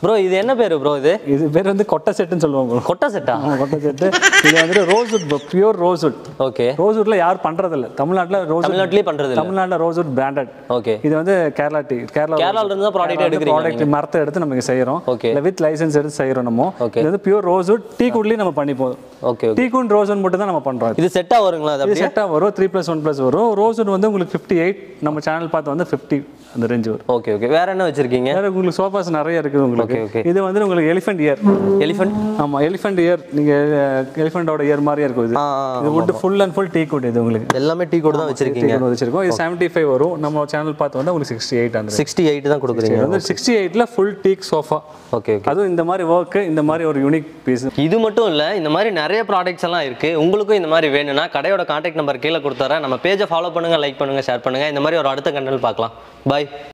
Bro இது என்ன பேர் ப்ரோ இது இது பேர் வந்து கொட்டை செட்டுன்னு சொல்லுவாங்க bro. கொட்டை செட்டா ஆமா, கொட்டை செட்டு இது வந்துட்டு ரோஸ்வுட் பியூர் ரோஸ்வுட் ஓகே ரோஸ்வுட்ல யாரும் பண்றதில்ல தமிழ்நாட்டுல ரோஸ் தமிழ்நாட்டிலேயே பண்றது இல்ல தமிழ்நாட்டுல ரோஸ்வுட் பிராண்டட் ஓகே இது வந்து கேரளா டீ கேரளா கேரளால இருந்து தான் ப்ராடக்ட் எடுக்கிறீங்க ப்ராடக்ட் மரத்தை எடுத்து நமக்கு செய்யறோம் Okay. இல்ல வித் லைசென்ஸ் எடுத்து செய்யறோம் நம்ம Okay. இது வந்து பியூர் ரோஸ்வுட் டீ குட்லயும் நம்ம பண்ணி போதும் ஓகே டீ குட் ரோஸ்வுட் மட்டும் தான் நம்ம பண்றோம் இது. இது செட்டா வருங்களா அது இது அப்படியே செட்டா வரும் த்ரீ ப்ளஸ் ஒன் ப்ளஸ் வரும் ரோஸ்வுட் வந்து உங்களுக்கு ஃபிஃப்டி எயிட் நம்ம சேனல் பார்த்து வந்து ஃபிஃப்டி அந்த ரேஞ்ச் வரும் ஓகே ஓகே வேற என்ன வச்சிருக்கீங்க வேற உங்களுக்கு சோஃபாஸ் நிறைய இருக்குது உங்களுக்கு Okay, okay. இது வந்து உங்களுக்கு எலிஃபென்ட் இயர் எலிஃபென்ட் ஆமா எலிஃபென்ட் இயர் நீங்க எலிஃபென்ட்டோட இயர் மாதிரியே இருக்கும் இது ஆ, இது wood full and full teakwood இது உங்களுக்கு எல்லாமே டீ கூட தான் வச்சிருக்கீங்க டீ குட் வச்சிருக்கோம் இது செவன்ட்டி ஃபைவ் வரும் நம்ம சேனல் பார்த்து வந்து உங்களுக்கு சிக்ஸ்டி எயிட் அந்த சிக்ஸ்டி எயிட் தான் கொடுக்குறீங்க வந்து சிக்ஸ்டி எயிட்ல full teak sofa okay okay அதுவும் இந்த மாதிரி ஒர்க்கு இந்த மாதிரி ஒரு யூனிக் பீஸ் இது மட்டும் இல்லை இந்த மாதிரி நிறைய ப்ராடக்ட்ஸ் எல்லாம் இருக்கு உங்களுக்கும் இந்த மாதிரி வேணும்னா கடையோட கான்டாக்ட் நம்பர் கீழே கொடுத்துறேன் நம்ம பேஜை ஃபாலோ பண்ணுங்க லைக் பண்ணுங்க ஷேர் பண்ணுங்க இந்த மாதிரி ஒரு அடுத்த கண்டல் பார்க்கலாம் பாய்